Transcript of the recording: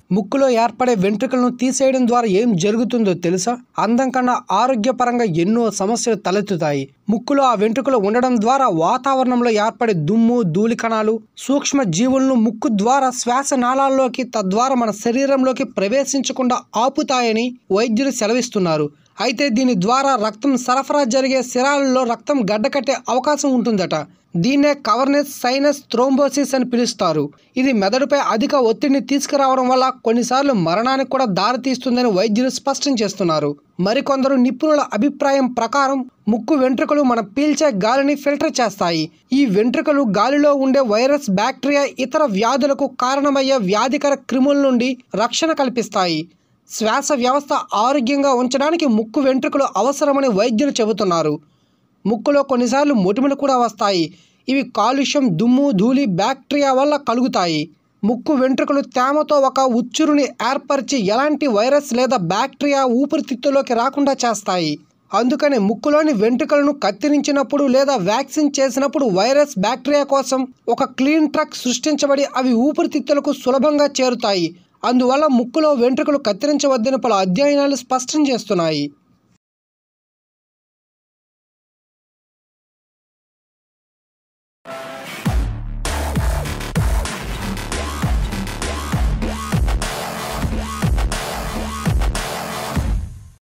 ముక్కులో ఏర్పడే వెంట్రుకలను తీసేయడం ద్వారా ఏం జరుగుతుందో తెలుసా అందం కన్నా ఆరోగ్యపరంగా ఎన్నో సమస్యలు తలెత్తుతాయి ముక్కులో ఆ వెంట్రుకలు ఉండడం ద్వారా వాతావరణంలో ఏర్పడే దుమ్ము ధూళి కణాలు సూక్ష్మ జీవులను ముక్కు ద్వారా శ్వాస నాళాల్లోకి తద్వారా మన శరీరంలోకి ప్రవేశించకుండా ఆపుతాయని వైద్యులు సెలవిస్తున్నారు అయితే దీని ద్వారా రక్తం సరఫరా జరిగే శిరాలలో రక్తం గడ్డకట్టే అవకాశం ఉంటుందట దీన్నే కవర్నెస్ సైనస్ థ్రోంబోసిస్ అని పిలుస్తారు ఇది మెదడుపై అధిక ఒత్తిడిని తీసుకురావడం వల్ల కొన్నిసార్లు మరణానికి కూడా దారితీస్తుందని వైద్యులు స్పష్టం చేస్తున్నారు మరికొందరు నిపుణుల అభిప్రాయం ప్రకారం ముక్కు వెంట్రుకలు మనం పీల్చే గాలిని ఫిల్టర్ చేస్తాయి ఈ వెంట్రుకలు గాలిలో ఉండే వైరస్ బ్యాక్టీరియా ఇతర వ్యాధులకు కారణమయ్యే వ్యాధికర క్రిముల నుండి రక్షణ కల్పిస్తాయి శ్వాస వ్యవస్థ ఆరోగ్యంగా ఉంచడానికి ముక్కు వెంట్రుకలు అవసరమని వైద్యులు చెబుతున్నారు ముక్కులో కొన్నిసార్లు మొటిమలు కూడా వస్తాయి ఇవి కాలుష్యం దుమ్ము ధూళి బ్యాక్టీరియా వల్ల కలుగుతాయి ముక్కు వెంట్రుకలు తేమతో ఒక ఉచ్చురుని ఏర్పరిచి ఎలాంటి వైరస్ లేదా బ్యాక్టీరియా ఊపిరితిత్తులోకి రాకుండా చేస్తాయి అందుకని ముక్కులోని వెంట్రుకలను కత్తిరించినప్పుడు లేదా వ్యాక్సిన్ చేసినప్పుడు వైరస్ బ్యాక్టీరియా కోసం ఒక క్లీన్ ట్రక్ సృష్టించబడి అవి ఊపిరితిత్తులకు సులభంగా చేరుతాయి అందువల్ల ముక్కులో వెంట్రుకలు కత్తిరించవద్దని పలు అధ్యయనాలు స్పష్టం చేస్తున్నాయి